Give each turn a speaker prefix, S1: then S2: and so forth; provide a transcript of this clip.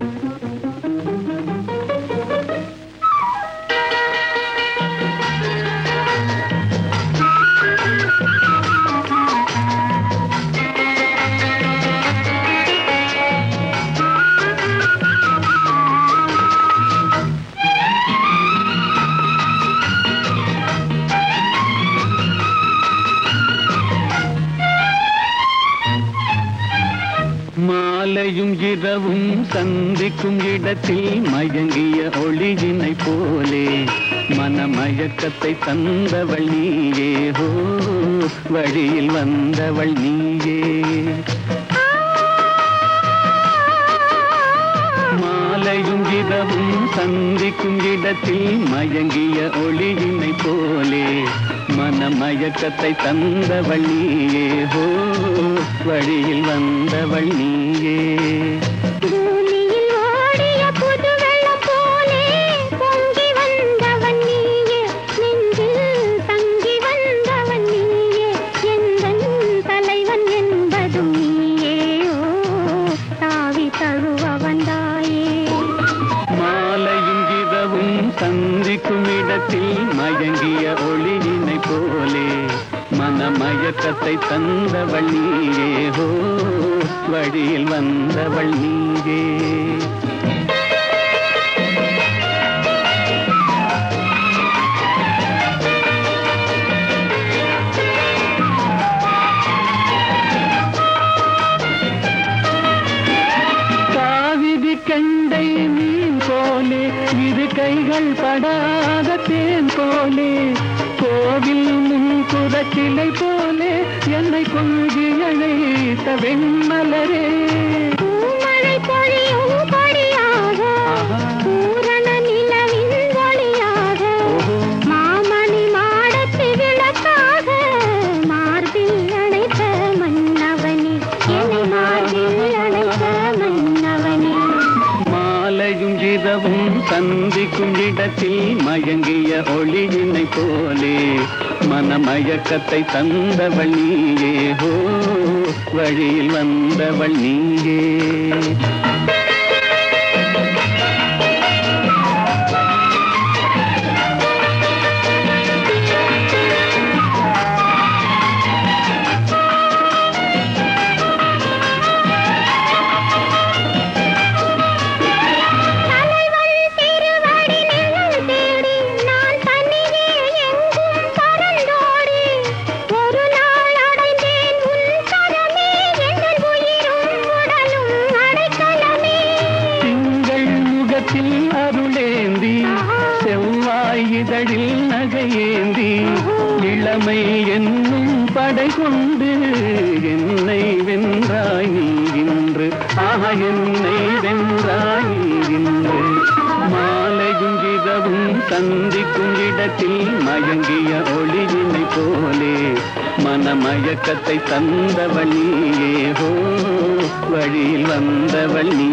S1: மாலையும் இரவும் சந்திக்கும் இடத்தில் மயங்கிய ஒளியினை போலே மனமயக்கத்தை தந்தவள் நீயே ஹோ வழியில் வந்தவள் நீயே மாலையும் இரவும் சந்திக்கும் இடத்தில் மயங்கிய ஒளியினை போலே மனமயக்கத்தை தந்தவள் நீயே ஹோ வழியில் வந்தவள் நீயே
S2: பூமியில் ஓடிய புது வெள்ளம் போலே பொங்கி வந்தவன் நீயே நெஞ்சில் தங்கி வந்தவன் நீயே எந்தன் தலைவன் என்பதும் நீயே ஓ தாவி தழுவ வந்தாயே
S1: மாலையும் இரவும் சந்திக்கும் இடத்தில் மயங்கிய ஒளியினை போலே மனமயக்கத்தை தந்தவள் நீயே ஹோ வழியில் வந்தவள் நீயே காவிரி கண்டை மீன் போலே இரு கைகள் படாத தேன் போலே கோவில் முன்புற சிலை போலே என்னை கொஞ்சி அழைத்த வெண்மலரே
S2: பூமழை பொழியும் கொடியாக
S1: ஆஹா.
S2: பூரண நிலவின் ஒளியாக
S1: ஓஹோ.
S2: மாமணி மாடத்து விளக்காக மார்பில் அணைத்த மன்னவனே என்னை மார்பில் அணைத்த மன்னவனே
S1: மாலையும் இரவும் சந்திக்கும் இடத்தில் மயங்கிய ஒளியினை போலே மனமயக்கத்தை தந்தவள் நீயே ஹோ வழியில் வந்தவள் நீயே
S2: தலைவன் திருவடி நிழல் தேடி நான் தனியே எங்கும் பறந்தோடி ஒரு நாள் அடைந்தேன் உன் கரமே எங்கள் உயிரும் உடலும் அடைக்கலமே
S1: திங்கள் முகத்தில் அருளேந்தி செவ்வாய் இதழில் நகையேந்தி இளமை என்னும் படை கொண்டு என்னை வென்றாய் நீ இன்று ஆஹா என்னை வென்றாய் நீ இன்று மாலையும் இரவும் சந்திக்கும் இடத்தில் மயங்கிய ஒளியினை போலே மனமயக்கத்தை தந்தவள் நீயே ஹோ வழியில் வந்தவள் நீ